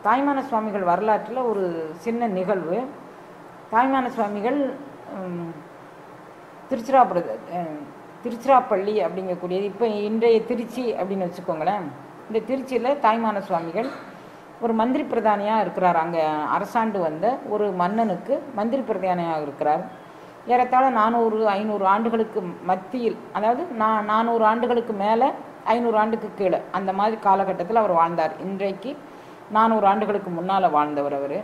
தாய்மான சுவாமிகள் வரலாற்றில் ஒரு சின்ன நிகழ்வு தாய்மான சுவாமிகள் ம், திருச்சிராப்பள்ளி அஹ், திருச்சிராப்பள்ளி அப்படிங்கக்கூடியது இப்போ இன்றைய திருச்சி அப்படின்னு வச்சுக்கோங்களேன் இந்த திருச்சியில் தாய்மான சுவாமிகள் ஒரு மந்திரி பிரதானியாக இருக்கிறார் அங்கே அரசாண்டு வந்த ஒரு மன்னனுக்கு மந்திரி பிரதானியாக இருக்கிறார் ஏறத்தாழ நானூறு ஐநூறு ஆண்டுகளுக்கு மத்தியில் அதாவது நான் நானூறு ஆண்டுகளுக்கு மேலே ஐநூறு ஆண்டுக்கு கீழே அந்த மாதிரி காலகட்டத்தில் அவர் வாழ்ந்தார் இன்றைக்கு நானூறு ஆண்டுகளுக்கு முன்னால் வாழ்ந்தவர் அவர்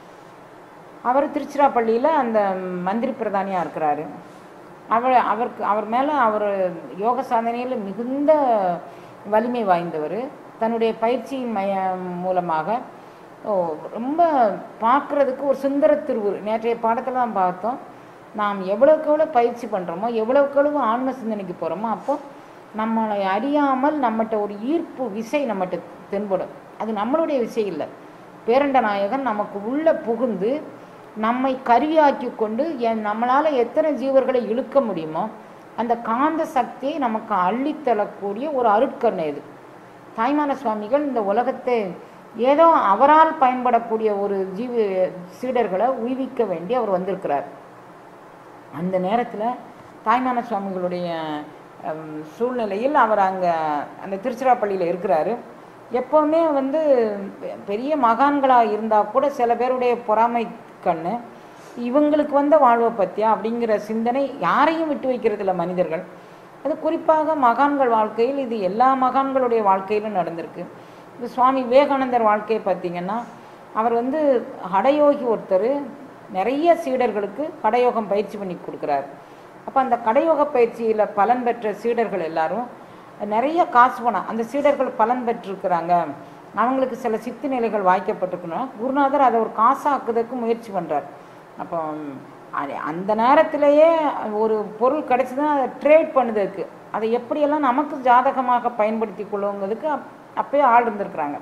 அவர் திருச்சிராப்பள்ளியில் அந்த மந்திரி பிரதானியாக இருக்கிறாரு அவர் அவருக்கு அவர் மேலே அவர் யோக சாதனையில் மிகுந்த வலிமை வாய்ந்தவர் தன்னுடைய பயிற்சி மய மூலமாக ஓ, ரொம்ப பார்க்குறதுக்கு ஒரு சுந்தர திருவுரு நேற்றைய பாடத்தில் தான் பார்த்தோம் நாம் எவ்வளோக்கு எவ்வளோ பயிற்சி பண்ணுறோமோ எவ்வளோக்கு எவ்வளவு ஆன்ம சிந்தனைக்கு போகிறோமோ அப்போ நம்மளை அறியாமல் நம்மகிட்ட ஒரு ஈர்ப்பு விசை நம்மகிட்ட தென்படும் அது நம்மளுடைய விசை இல்லை பேரண்ட நாயகன் நமக்கு உள்ள புகுந்து நம்மை கருவியாக்கி கொண்டு என் நம்மளால் எத்தனை ஜீவர்களை இழுக்க முடியுமோ அந்த காந்த சக்தியை நமக்கு அள்ளித்தரக்கூடிய ஒரு அருட்கருணை இது தாய்மான சுவாமிகள் இந்த உலகத்தை ஏதோ அவரால் பயன்படக்கூடிய ஒரு ஜீவி சீடர்களை உய்விக்க வேண்டி அவர் வந்திருக்கிறார் அந்த நேரத்தில் தாய்மான சுவாமிகளுடைய ஹம், சூழ்நிலையில் அவர் அங்கே அந்த திருச்சிராப்பள்ளியில் இருக்கிறாரு எப்போவுமே வந்து பெ- பெரிய மகான்களாக இருந்தால் கூட சில பேருடைய பொறாமை கண்ணு இவங்களுக்கு வந்த வாழ்வை பற்றியா அப்படிங்கிற சிந்தனை யாரையும் விட்டு வைக்கிறதில்ல மனிதர்கள் அது குறிப்பாக மகான்கள் வாழ்க்கையில் இது எல்லா மகான்களுடைய வாழ்க்கையிலும் நடந்திருக்கு இது சுவாமி விவேகானந்தர் வாழ்க்கையை பார்த்தீங்கன்னா அவர் வந்து ஹடயோகி ஒருத்தர் நிறைய சீடர்களுக்கு கடயோகம் பயிற்சி பண்ணி கொடுக்குறாரு அப்போ அந்த கடயோக பயிற்சியில் பலன் பெற்ற சீடர்கள் எல்லாரும் நிறைய காசு பணம் அந்த சீடர்கள் பலன் பெற்றிருக்கிறாங்க அவங்களுக்கு சில சித்து நிலைகள் வாய்க்கப்பட்டிருக்கணும் குருநாதர் அதை ஒரு காசாக்குறதுக்கு முயற்சி பண்ணுறார் அப்போ அது- அந்த நேரத்திலேயே ஒரு பொருள் கிடைச்சதுன்னா அதை ட்ரேட் பண்ணுறதுக்கு அதை எப்படியெல்லாம் நமக்கு ஜாதகமாக பயன்படுத்தி கொள்ளுங்கிறதுக்கு அப் அப்பயே ஆள் இருந்திருக்கிறாங்க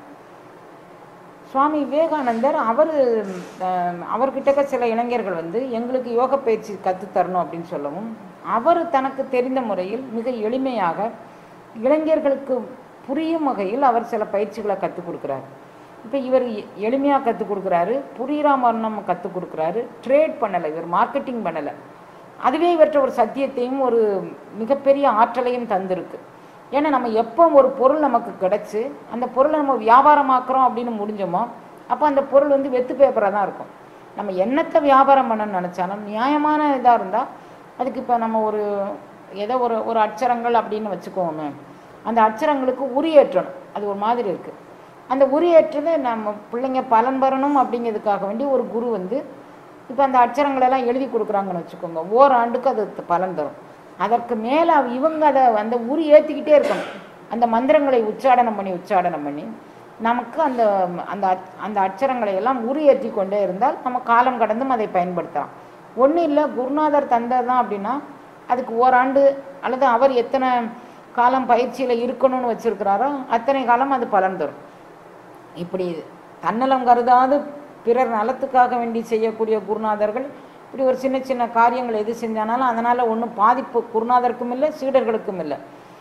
சுவாமி விவேகானந்தர் அவர் அவர்கிட்ட சில இளைஞர்கள் வந்து எங்களுக்கு யோக பயிற்சி கற்றுத் தரணும் அப்படின்னு சொல்லவும் அவர் தனக்கு தெரிந்த முறையில் மிக எளிமையாக இளைஞர்களுக்கு புரியும் வகையில் அவர் சில பயிற்சிகளை கற்றுக் கொடுக்குறாரு இப்போ இவர் எளிமையாக கற்றுக் கொடுக்குறாரு புரியுற மாதிரி நம்ம கற்றுக் கொடுக்குறாரு ட்ரேட் பண்ணலை இவர் மார்க்கெட்டிங் பண்ணலை அதுவே இவற்றை ஒரு சத்தியத்தையும் ஒரு மிகப்பெரிய ஆற்றலையும் தந்திருக்கு ஏன்னா நம்ம எப்போ ஒரு பொருள் நமக்கு கிடச்சி அந்த பொருளை நம்ம வியாபாரமாக்குறோம் அப்படின்னு முடிஞ்சோமோ அப்போ அந்த பொருள் வந்து வெத்து பேப்பராக தான் இருக்கும் நம்ம என்னத்தை வியாபாரம் பண்ணணும்னு நினச்சாலும் நியாயமான இதாக இருந்தால் அதுக்கு இப்போ நம்ம ஒரு ஏதோ ஒரு ஒரு அட்சரங்கள் அப்படின்னு வச்சுக்கோமே அந்த அட்சரங்களுக்கு உரியேற்றணும் அது ஒரு மாதிரி இருக்குது அந்த உரியேற்றதை நம்ம பிள்ளைங்க பலன் பெறணும் அப்படிங்கிறதுக்காக வேண்டி ஒரு குரு வந்து இப்போ அந்த அட்சரங்களெல்லாம் எழுதி கொடுக்குறாங்கன்னு வச்சுக்கோங்க ஓராண்டுக்கு அது த- பலன் தரும் அதற்கு மேலே இவங்க அதை அந்த உரி ஏற்றிக்கிட்டே இருக்கணும் அந்த மந்திரங்களை உச்சாடனம் பண்ணி உச்சாடனம் பண்ணி நமக்கு அந்த அந்த அச்- அந்த அட்சரங்களை எல்லாம் உரி ஏற்றி கொண்டே இருந்தால் நம்ம காலம் கடந்தும் அதை பயன்படுத்தலாம் ஒன்றும் இல்லை குருநாதர் தந்தது தான் அப்படின்னா அதுக்கு ஓராண்டு அல்லது அவர் எத்தனை காலம் பயிற்சியில் இருக்கணும்னு வச்சிருக்கிறாரோ அத்தனை காலம் அது பலன் தரும் இப்படி தன்னலம் கருதாது பிறர் நலத்துக்காக வேண்டி செய்யக்கூடிய குருநாதர்கள் இப்படி ஒரு சின்ன சின்ன காரியங்கள் எது செஞ்சானாலும் அதனால் ஒன்றும் பாதிப்பு குருநாதருக்கும் இல்லை சீடர்களுக்கும் இல்லை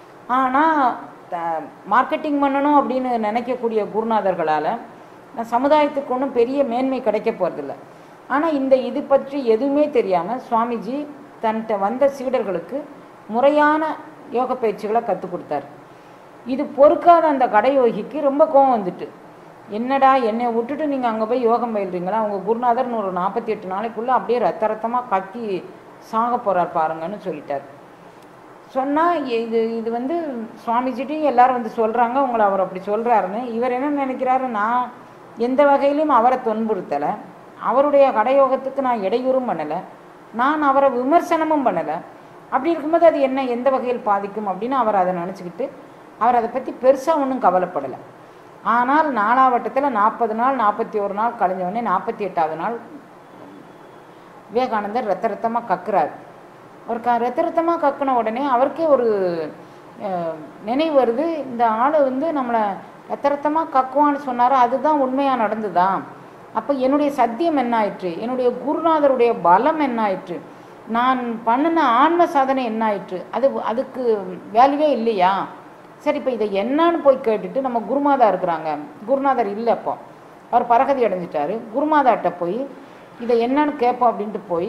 ஆனால் மார்க்கெட்டிங் பண்ணணும் அப்படின்னு நினைக்கக்கூடிய குருநாதர்களால் சமுதாயத்துக்கு ஒன்றும் பெரிய மேன்மை கிடைக்க போகிறதில்ல ஆனால் இந்த இது பற்றி எதுவுமே தெரியாமல் சுவாமிஜி தன்கிட்ட வந்த சீடர்களுக்கு முறையான யோக பயிற்சிகளை கற்றுக் கொடுத்தாரு இது பொறுக்காத அந்த கடையோகிக்கு ரொம்ப கோவம் வந்துட்டு என்னடா என்னை விட்டுட்டு நீங்கள் அங்கே போய் யோகம் பயில்றீங்களா உங்கள் குருநாதர்னு ஒரு நாற்பத்தி எட்டு நாளைக்குள்ளே அப்படியே ரத்த ரத்தமாக கக்கி சாக போகிறார் பாருங்கன்னு சொல்லிட்டார் சொன்னால் இது இது வந்து சுவாமிஜிட்டையும் எல்லாரும் வந்து சொல்கிறாங்க உங்களை அவர் அப்படி சொல்கிறாருன்னு இவர் என்ன நினைக்கிறாரு நான் எந்த வகையிலும் அவரை துன்புறுத்தலை அவருடைய கடையோகத்துக்கு நான் இடையூறும் பண்ணலை நான் அவரை விமர்சனமும் பண்ணலை அப்படி இருக்கும்போது அது என்ன எந்த வகையில் பாதிக்கும் அப்படின்னு அவர் அதை நினச்சிக்கிட்டு அவர் அதை பற்றி பெருசாக ஒன்றும் கவலைப்படலை ஆனால் நாலாவட்டத்தில் நாற்பது நாள் நாற்பத்தி ஒரு நாள் கழிஞ்ச உடனே நாற்பத்தி எட்டாவது நாள் விவேகானந்தர் ரத்த ரத்தமாக கக்குறார் அவர் க ரத்த ரத்தமாக கக்குன உடனே அவருக்கே ஒரு அஹ், நினைவு வருது இந்த ஆள் வந்து நம்மளை ரத்த ரத்தமாக கக்குவான்னு சொன்னாரோ அதுதான் உண்மையாக நடந்துதா அப்போ என்னுடைய சத்தியம் என்ன ஆயிற்று என்னுடைய குருநாதருடைய பலம் என்ன ஆயிற்று நான் பண்ணின ஆன்ம சாதனை என்ன ஆயிற்று அது அதுக்கு வேல்யூவே இல்லையா சரி இப்போ இதை என்னன்னு போய் கேட்டுட்டு நம்ம குருமாதா இருக்கிறாங்க குருநாதர் இல்லை அப்போ அவர் பரகதி அடைஞ்சிட்டாரு குருமாதாட்ட போய் இதை என்னன்னு கேட்போம் அப்படின்ட்டு போய்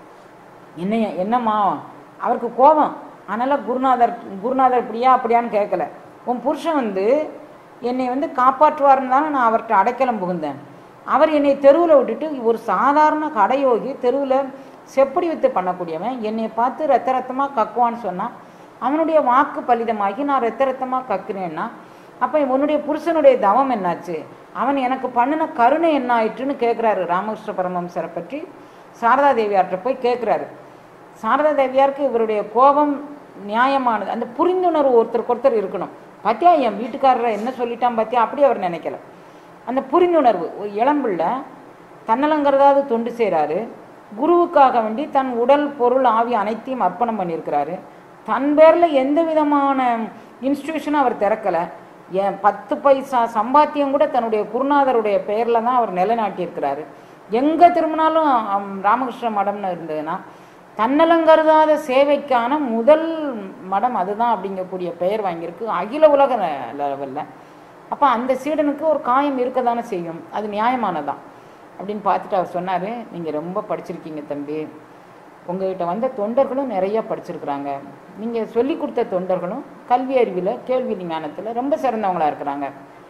என்ன என்னம்மா அவருக்கு கோபம் அதனால் குருநாதர் குருநாதர் இப்படியா அப்படியான்னு கேட்கல உன் புருஷன் வந்து என்னை வந்து காப்பாற்றுவார்னு தானே நான் அவர்கிட்ட அடைக்கலம் புகுந்தேன் அவர் என்னை தெருவில் விட்டுட்டு ஒரு சாதாரண கடையோகி தெருவில் செப்படி வித்து பண்ணக்கூடியவன் என்னை பார்த்து ரத்த ரத்தமாக கக்குவான்னு சொன்னான் அவனுடைய வாக்கு பலிதமாகி நான் ரத்த ரத்தமாக கக்குனேன்னா அப்போ உன்னுடைய புருஷனுடைய தவம் என்னாச்சு அவன் எனக்கு பண்ணின கருணை என்ன ஆயிற்றுன்னு கேட்குறாரு ராமகிருஷ்ண பரமஹம்சரை பற்றி சாரதா தேவியார்கிட்ட போய் கேட்குறாரு சாரதா தேவியாருக்கு இவருடைய கோபம் நியாயமானது அந்த புரிந்துணர்வு ஒருத்தருக்கு ஒருத்தர் இருக்கணும் பாத்தியா என் வீட்டுக்காரரை என்ன சொல்லிட்டான் பாத்தியா அப்படி அவர் நினைக்கல அந்த புரிந்துணர்வு ஒரு இளம்பிள்ளை தன்னலங்கிறதாவது தொண்டு செய்கிறாரு குருவுக்காக வேண்டி தன் உடல் பொருள் ஆவி அனைத்தையும் அர்ப்பணம் பண்ணியிருக்கிறாரு தன் பேரில் எந்த விதமான இன்ஸ்டியூஷனும் அவர் திறக்கலை என் பத்து பைசா சம்பாத்தியம் கூட தன்னுடைய குருநாதருடைய பெயரில் தான் அவர் நிலைநாட்டியிருக்கிறாரு எங்கே திரும்பினாலும் அம், ராமகிருஷ்ண மடம்னு இருந்ததுன்னா தன்னலங்கருதாத சேவைக்கான முதல் மடம் அதுதான் அப்படிங்கக்கூடிய பெயர் வாங்கியிருக்கு அகில உலக லெவலில் அப்போ அந்த சீடனுக்கு ஒரு காயம் இருக்க தானே செய்யும் அது நியாயமானதான் அப்படின்னு பார்த்துட்டு அவர் சொன்னார் நீங்கள் ரொம்ப படிச்சிருக்கீங்க தம்பி உங்ககிட்ட வந்த தொண்டர்களும் நிறைய படிச்சிருக்கிறாங்க நீங்கள் சொல்லி கொடுத்த தொண்டர்களும் கல்வி அறிவில் கேள்வி ஞானத்தில் ரொம்ப சிறந்தவங்களா இருக்கிறாங்க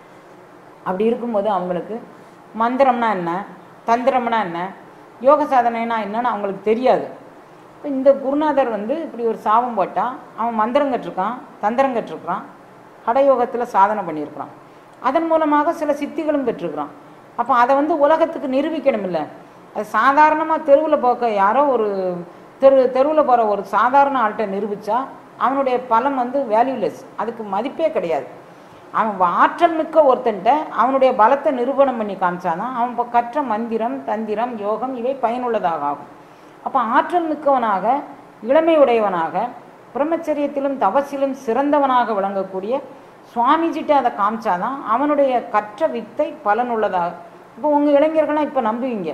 அப்படி இருக்கும்போது அவங்களுக்கு மந்திரம்னா என்ன தந்திரம்னா என்ன யோக சாதனைனா என்னன்னு அவங்களுக்கு தெரியாது இப்போ இந்த குருநாதர் வந்து இப்படி ஒரு சாபம் போட்டால் அவன் மந்திரம் கற்றுருக்கான் தந்திரம் கற்றுருக்கான் கடயோகத்தில் சாதனை பண்ணியிருக்கிறான் அதன் மூலமாக சில சித்திகளும் பெற்றிருக்கிறான் அப்போ அதை வந்து உலகத்துக்கு நிரூபிக்கணும் இல்லை அது சாதாரணமாக தெருவில் போக்க யாரோ ஒரு தெரு தெருவில் போகிற ஒரு சாதாரண ஆள்கிட்ட நிரூபித்தா அவனுடைய பலன் வந்து வேல்யூலெஸ் அதுக்கு மதிப்பே கிடையாது அவன் ஆற்றல் மிக்க ஒருத்தன்ட்ட அவனுடைய பலத்தை நிரூபணம் பண்ணி காமிச்சாதான் அவன் இப்போ கற்ற மந்திரம் தந்திரம் யோகம் இவை பயனுள்ளதாக ஆகும் அப்போ ஆற்றல் மிக்கவனாக இளமை உடையவனாக பிரம்மச்சரியத்திலும் தவசிலும் சிறந்தவனாக விளங்கக்கூடிய சுவாமிஜிட்ட அதை காமிச்சாதான் அவனுடைய கற்ற வித்தை பலனுள்ளதாக இப்போ உங்கள் இளைஞர்கள்லாம் இப்போ நம்புவீங்க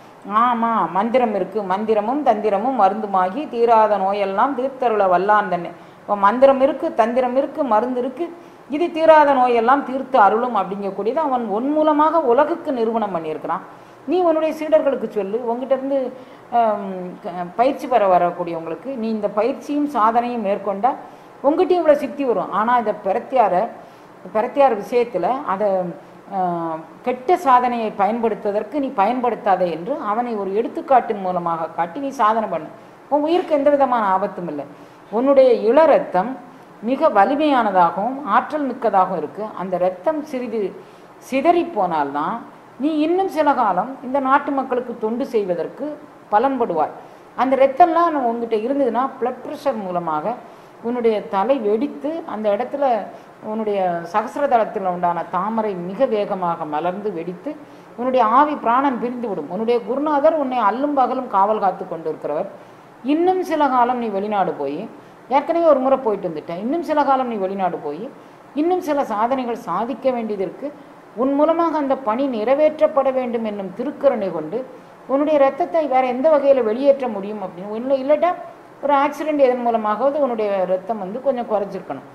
ஆமாம் மந்திரம் இருக்குது மந்திரமும் தந்திரமும் மருந்துமாகி தீராத நோயெல்லாம் தீர்த்தருள வல்லான் தன்னை இப்போ மந்திரம் இருக்குது தந்திரம் இருக்குது மருந்து இருக்குது இது தீராத நோயெல்லாம் தீர்த்து அருளும் அப்படிங்கக்கூடியது அவன் உன் மூலமாக உலகுக்கு நிறுவனம் பண்ணியிருக்கிறான் நீ உன்னுடைய சீடர்களுக்கு சொல்லு உங்ககிட்ட இருந்து ஆம், க- பயிற்சி பெற வரக்கூடியவங்களுக்கு நீ இந்த பயிற்சியும் சாதனையும் மேற்கொண்டா உங்ககிட்டயும் இவ்வளோ சித்தி வரும் ஆனால் இந்த பிரத்தியார பிரத்தியார் விஷயத்தில் அதை ஆஹ், கெட்ட சாதனையை பயன்படுத்துவதற்கு நீ பயன்படுத்தாதே என்று அவனை ஒரு எடுத்துக்காட்டின் மூலமாக காட்டி நீ சாதனை பண்ணு உன் உயிருக்கு எந்த விதமான ஆபத்தும் இல்லை உன்னுடைய இள ரத்தம் மிக வலிமையானதாகவும் ஆற்றல் மிக்கதாகவும் இருக்குது அந்த ரத்தம் சிறிது சிதறி போனால்தான் நீ இன்னும் சில காலம் இந்த நாட்டு மக்களுக்கு தொண்டு செய்வதற்கு பலன்படுவாய் அந்த ரத்தம்லாம் உங்ககிட்ட இருந்ததுன்னா பிளட் ப்ரெஷர் மூலமாக உன்னுடைய தலை வெடித்து அந்த இடத்துல உன்னுடைய சகசிரதளத்தில் உண்டான தாமரை மிக வேகமாக மலர்ந்து வெடித்து உன்னுடைய ஆவி பிராணன் பிரிந்து விடும் உன்னுடைய குருநாதர் உன்னை அல்லும் பகலும் காவல் காத்து கொண்டு இருக்கிறவர் இன்னும் சில காலம் நீ வெளிநாடு போய் ஏற்கனவே ஒரு முறை போயிட்டு வந்துட்டேன் இன்னும் சில காலம் நீ வெளிநாடு போய் இன்னும் சில சாதனைகள் சாதிக்க வேண்டியது இருக்கு உன் மூலமாக அந்த பணி நிறைவேற்றப்பட வேண்டும் என்னும் திருக்கருணை கொண்டு உன்னுடைய ரத்தத்தை வேற எந்த வகையில் வெளியேற்ற முடியும் அப்படின்னு ஒன்று இல்லாட்டா ஒரு ஆக்சிடென்ட் எதன் மூலமாகவது உன்னுடைய ரத்தம் வந்து கொஞ்சம் குறைஞ்சிருக்கணும்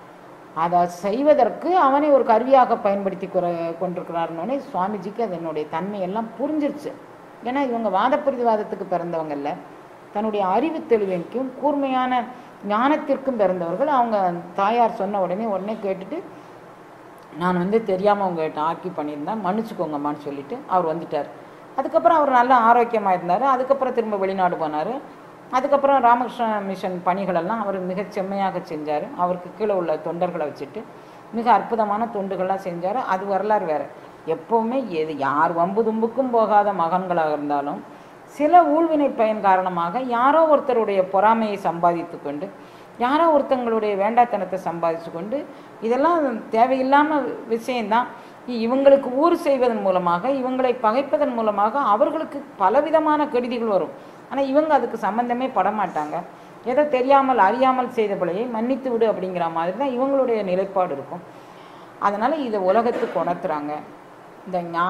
அதை செய்வதற்கு அவனை ஒரு கருவியாக பயன்படுத்தி குற கொண்டிருக்கிறாருன்னொடனே சுவாமிஜிக்கு அது என்னுடைய தன்மையெல்லாம் புரிஞ்சிருச்சு ஏன்னா இவங்க வாதப்பிரதிவாதத்துக்கு பிறந்தவங்கல்ல தன்னுடைய அறிவு தெளிவிக்கும் கூர்மையான ஞானத்திற்கும் பிறந்தவர்கள் அவங்க தாயார் சொன்ன உடனே உடனே கேட்டுட்டு நான் வந்து தெரியாமல் உங்கள்கிட்ட ஆக்கி பண்ணியிருந்தேன் மன்னிச்சுக்கோங்கம்மான்னு சொல்லிட்டு அவர் வந்துட்டார் அதுக்கப்புறம் அவர் நல்ல ஆரோக்கியமாக இருந்தார் அதுக்கப்புறம் திரும்ப வெளிநாடு போனார் அதுக்கப்புறம் ராமகிருஷ்ண மிஷன் பணிகளெல்லாம் அவர் மிகச் செம்மையாக செஞ்சார் அவருக்கு கீழே உள்ள தொண்டர்களை வச்சுட்டு மிக அற்புதமான தொண்டுகள்லாம் செஞ்சார் அது வரலாறு வேறு எப்போவுமே எது யார் வம்பு தும்புக்கும் போகாத மகன்களாக இருந்தாலும் சில ஊழ்வினை பயன் காரணமாக யாரோ ஒருத்தருடைய பொறாமையை சம்பாதித்து கொண்டு யாரோ ஒருத்தங்களுடைய வேண்டாத்தனத்தை சம்பாதிச்சு கொண்டு இதெல்லாம் தேவையில்லாமல் விஷயம்தான் இ- இவங்களுக்கு ஊர் செய்வதன் மூலமாக இவங்களை பகைப்பதன் மூலமாக அவர்களுக்கு பலவிதமான கெடுதிகள் வரும் ஆனால் இவங்க அதுக்கு சம்பந்தமே பட மாட்டாங்க ஏதோ தெரியாமல் அறியாமல் செய்த பிழையை மன்னித்து விடு அப்படிங்கிற மாதிரி தான் இவங்களுடைய நிலைப்பாடு இருக்கும் அதனால் இதை உலகத்துக்கு உணர்த்துறாங்க இந்த ஞா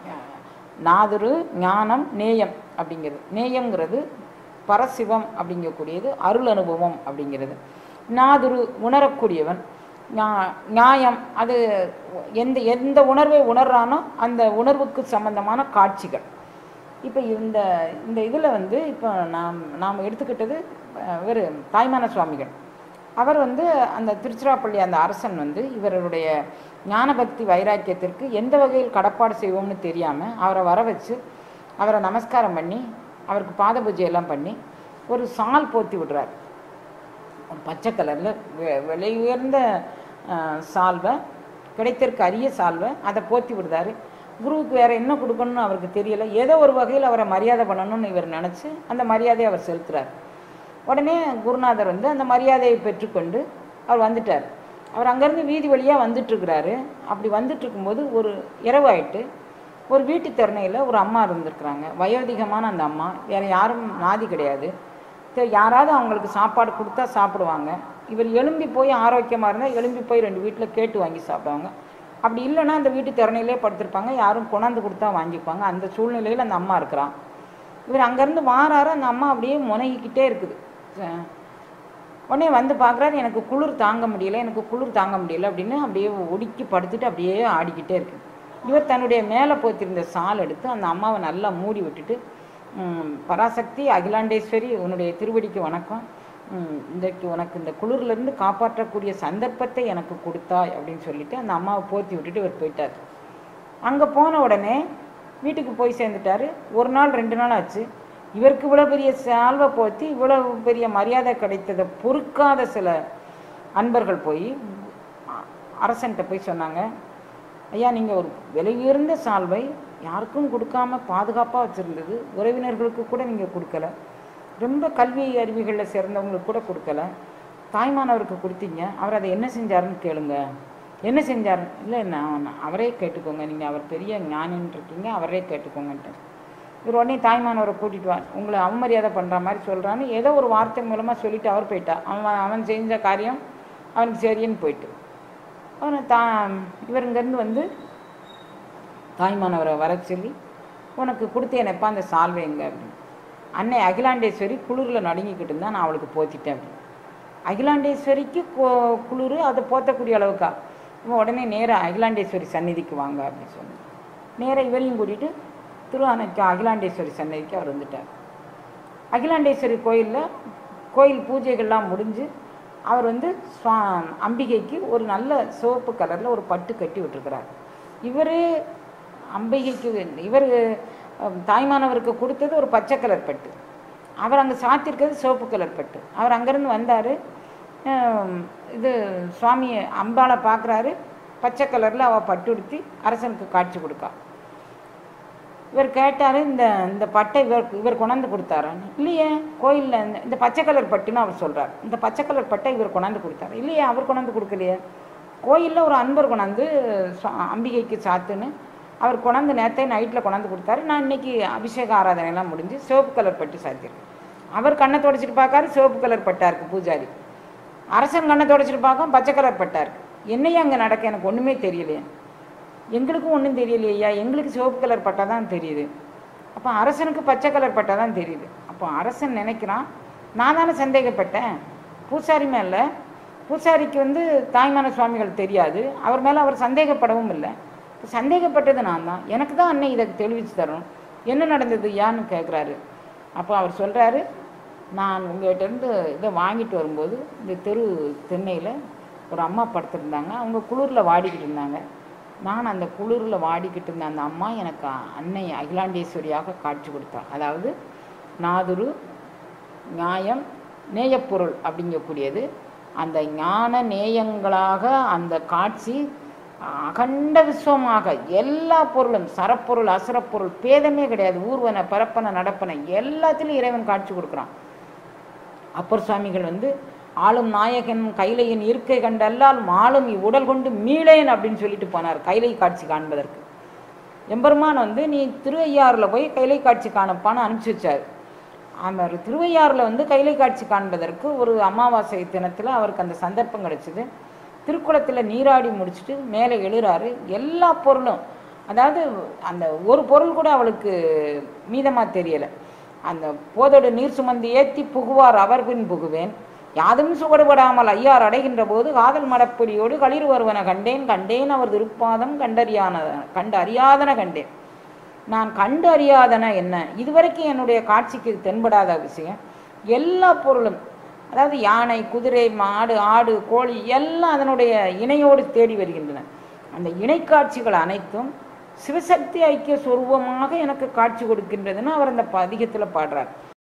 நாதுரு ஞானம் நேயம் அப்படிங்கிறது நேயம்ங்கிறது பரசிவம் அப்படிங்கக்கூடியது அருள் அனுபவம் அப்படிங்கிறது நாதுரு உணரக்கூடியவன் நியா- நியாயம் அது எந்த எந்த உணர்வை உணர்றானோ அந்த உணர்வுக்கு சம்பந்தமான காட்சிகள் இப்போ இந்த இந்த இதில் வந்து இப்போ நாம் நாம் எடுத்துக்கிட்டது இவர் தாய்மான சுவாமிகள் அவர் வந்து அந்த திருச்சிராப்பள்ளி அந்த அரசன் வந்து இவருடைய ஞானபக்தி வைராக்கியத்திற்கு எந்த வகையில் கடப்பாடு செய்வோம்னு தெரியாமல் அவரை வர வச்சு அவரை நமஸ்காரம் பண்ணி அவருக்கு பாத பூஜை எல்லாம் பண்ணி ஒரு சால் போத்தி விடுறார் ஒரு பச்சை கலரில் விலை உயர்ந்த அஹ், சால்வை கிடைத்திருக்க அரிய சால்வை அதை போத்தி விடுறாரு குருவுக்கு வேற என்ன கொடுக்கணும்னு அவருக்கு தெரியல ஏதோ ஒரு வகையில் அவரை மரியாதை பண்ணணும்னு இவர் நினச்சி அந்த மரியாதையை அவர் செலுத்துறார் உடனே குருநாதர் வந்து அந்த மரியாதையை பெற்றுக்கொண்டு அவர் வந்துட்டார் அவர் அங்கேருந்து வீதி வழியாக வந்துட்டுருக்கிறாரு அப்படி வந்துட்டு இருக்கும்போது ஒரு இரவு ஆயிட்டு ஒரு வீட்டு திறனையில் ஒரு அம்மா இருந்திருக்கிறாங்க வயோதிகமான அந்த அம்மா வேறு யாரும் நாதி கிடையாது சரி யாராவது அவங்களுக்கு சாப்பாடு கொடுத்தா சாப்பிடுவாங்க இவர் எலும்பி போய் ஆரோக்கியமாக இருந்தால் எலும்பி போய் ரெண்டு வீட்டில் கேட்டு வாங்கி சாப்பிடுவாங்க அப்படி இல்லைன்னா அந்த வீட்டு திறனையிலே படுத்திருப்பாங்க யாரும் கொண்டாந்து கொடுத்தா வாங்கிப்பாங்க அந்த சூழ்நிலையில் அந்த அம்மா இருக்கிறான் இவர் அங்கேருந்து வாராரு அந்த அம்மா அப்படியே முனகிக்கிட்டே இருக்குது அஹ் உடனே வந்து பார்க்குறாரு எனக்கு குளிர் தாங்க முடியல எனக்கு குளிர் தாங்க முடியல அப்படின்னு அப்படியே ஒடுக்கி படுத்துட்டு அப்படியே ஆடிக்கிட்டே இருக்கு இவர் தன்னுடைய மேலே போத்திருந்த சால் எடுத்து அந்த அம்மாவை நல்லா மூடி விட்டுட்டு "ம், பராசக்தி அகிலாண்டேஸ்வரி உன்னுடைய திருவடிக்கு வணக்கம் ம், இன்றைக்கு உனக்கு இந்த குளிர்லேருந்து காப்பாற்றக்கூடிய சந்தர்ப்பத்தை எனக்கு கொடுத்தாய் அப்படின்னு சொல்லிட்டு அந்த அம்மாவை போத்தி விட்டுட்டு இவர் போயிட்டார் அங்கே போன உடனே வீட்டுக்கு போய் சேர்ந்துட்டாரு ஒரு நாள் ரெண்டு நாள் ஆச்சு இவருக்கு இவ்வளோ பெரிய சால்வை போத்தி இவ்வளோ பெரிய மரியாதை கிடைத்ததை பொறுக்காத சில அன்பர்கள் போய் அ- அரசன்கிட்ட போய் சொன்னாங்க ஐயா நீங்கள் ஒரு விலை உயர்ந்த சால்வை யாருக்கும் கொடுக்காம பாதுகாப்பாக வச்சுருந்தது உறவினர்களுக்கு கூட நீங்கள் கொடுக்கல ரொம்ப கல்வி அறிவிகளில் சேர்ந்தவங்களுக்கு கூட கொடுக்கல தாய்மானவருக்கு கொடுத்தீங்க அவர் அதை என்ன செஞ்சாருன்னு கேளுங்க என்ன செஞ்சார் இல்லை நான் அவரே கேட்டுக்கோங்க நீங்கள் அவர் பெரிய ஞானின்னு இருக்கீங்க அவரே கேட்டுக்கோங்கன்ட்டு இவர் உடனே தாய்மானவரை கூட்டிட்டு வா உங்களை அவமரியாதை பண்ணுற மாதிரி சொல்கிறான்னு ஏதோ ஒரு வார்த்தை மூலமாக சொல்லிட்டு அவர் போயிட்டான் அவன் அவன் செஞ்ச காரியம் அவனுக்கு சரின்னு போயிட்டு அவனை தா இவர் இங்கேருந்து வந்து தாய்மானவரை வர சொல்லி உனக்கு கொடுத்தேனப்பா அந்த சால்வை எங்க அப்படின்னு அன்னை அகிலாண்டேஸ்வரி குளிரில் நடுங்கிக்கிட்டு இருந்தா நான் அவளுக்கு போத்திட்டேன் அப்படின்னு அகிலாண்டேஸ்வரிக்கு கு- குளிர் அதை போத்தக்கூடிய அளவுக்கா இவன் உடனே நேராக அகிலாண்டேஸ்வரி சந்நிதிக்கு வாங்க அப்படின்னு சொன்னான் நேராக இவரையும் கூட்டிகிட்டு திருவானைக்கு அகிலாண்டேஸ்வரி சந்நிதிக்கு அவர் வந்துட்டார் அகிலாண்டேஸ்வரி கோயிலில் கோயில் பூஜைகள்லாம் முடிஞ்சு அவர் வந்து சுவா அம்பிகைக்கு ஒரு நல்ல சிவப்பு கலரில் ஒரு பட்டு கட்டி விட்டுருக்கிறார் இவர் அம்பிகைக்கு இவர் தாய்மானவருக்கு கொடுத்தது ஒரு பச்சை கலர் பட்டு அவர் அங்கே சாத்திருக்கிறது சிவப்பு கலர் பட்டு அவர் அங்கேருந்து வந்தார் இது சுவாமி அம்பாளை பார்க்குறாரு பச்சை கலரில் அவள் பட்டு உடுத்தி அரசனுக்கு காட்சி கொடுக்கா இவர் கேட்டார் இந்த இந்த பட்டை இவர் இவர் கொண்டாந்து கொடுத்தாரான்னு இல்லையே கோயிலில் இந்த இந்த பச்சை கலர் பட்டுன்னு அவர் சொல்கிறார் இந்த பச்சை கலர் பட்டை இவர் கொண்டாந்து கொடுத்தாரு இல்லையே அவர் கொண்டாந்து கொடுக்கலையே கோயிலில் ஒரு அன்பர் கொண்டாந்து சுவா- அம்பிகைக்கு சாத்துன்னு அவர் கொண்டாந்து நேரத்தை நைட்டில் கொண்டாந்து கொடுத்தாரு நான் இன்னைக்கு அபிஷேக ஆராதனைலாம் முடிஞ்சு சிவப்பு கலர் பட்டு சாத்தியிருக்கேன் அவர் கண்ணை தொடச்சிட்டு பார்க்காரு சிவப்பு கலர் பட்டா இருக்கு பூஜாரி அரசன் கண்ணை தொடச்சிட்டு பார்க்க பச்சை கலர் பட்டா இருக்கு என்னையா அங்கே நடக்க எனக்கு ஒன்றுமே தெரியலையே எங்களுக்கும் ஒன்றும் தெரியலையா எங்களுக்கு சிவப்பு கலர் பட்டா தான் தெரியுது அப்போ அரசனுக்கு பச்சை கலர் பட்டா தான் தெரியுது அப்போ அரசன் நினைக்கிறான் நான் தானே சந்தேகப்பட்டேன் பூசாரி மேலே பூசாரிக்கு வந்து தாய்மான சுவாமிகள் தெரியாது அவர் மேலே அவர் சந்தேகப்படவும் இல்லை இப்ப சந்தேகப்பட்டது நான் தான் எனக்கு தான் அன்னை இதை தெளிவிச்சு தரணும் என்ன நடந்தது யான்னு கேட்குறாரு அப்போ அவர் சொல்கிறாரு நான் உங்கள்கிட்ட இருந்து இதை வாங்கிட்டு வரும்போது இந்த தெரு திண்ணையில் ஒரு அம்மா படுத்திருந்தாங்க அவங்க குளிரில் வாடிக்கிட்டு இருந்தாங்க நான் அந்த குளிரில் வாடிக்கிட்டு இருந்த அந்த அம்மா எனக்கு அன்னை அகிலாண்டேஸ்வரியாக காட்சி கொடுத்தா அதாவது நாதுரு நியாயம் நேயப்பொருள் அப்படிங்கக்கூடியது அந்த ஞான நேயங்களாக அந்த காட்சி அகண்ட விஸ்வமாக எல்லா பொருளும் சரப்பொருள் அசுரப்பொருள் பேதமே கிடையாது ஊர்வன பரப்பன நடப்பன எல்லாத்திலும் இறைவன் காட்சி கொடுக்குறான் அப்பர் சுவாமிகள் வந்து ஆளும் நாயகன் கைலையின் இருக்கை கண்டல்லால் மாளும் இவ்வுடல் கொண்டு மீளேன் அப்படின்னு சொல்லிட்டு போனார் கைலை காட்சி காண்பதற்கு எம்பெருமான் வந்து நீ திருவையாறில் போய் கைலை காட்சி காணப்பான்னு அனுப்பிச்சி வச்சார் அவர் திருவையாறில் வந்து கைலை காட்சி காண்பதற்கு ஒரு அமாவாசை தினத்தில் அவருக்கு அந்த சந்தர்ப்பம் கிடைச்சிது திருக்குளத்தில் நீராடி முடிச்சுட்டு மேலே எழுறாரு எல்லா பொருளும் அதாவது அந்த ஒரு பொருள் கூட அவளுக்கு மீதமாக தெரியலை அந்த போதோடு நீர் சுமந்து ஏத்தி புகுவார் அவர் பின் புகுவேன் யாதும் சுவடுபடாமல் ஐயார் அடைகின்ற போது காதல் மடப்பிடியோடு களிர் வருவன கண்டேன் கண்டேன் அவர் திருப்பாதம் கண்டறியான கண்டு அறியாதன கண்டேன் நான் கண்டு அறியாதன என்ன இதுவரைக்கும் என்னுடைய காட்சிக்கு தென்படாத விஷயம் எல்லா பொருளும் அதாவது யானை குதிரை மாடு ஆடு கோழி எல்லாம் அதனுடைய இணையோடு தேடி வருகின்றன அந்த இணை காட்சிகள் அனைத்தும் சிவசக்தி ஐக்கிய சொருபமாக எனக்கு காட்சி கொடுக்கின்றதுன்னு அவர் அந்த பதிகத்தில் பாடுறார்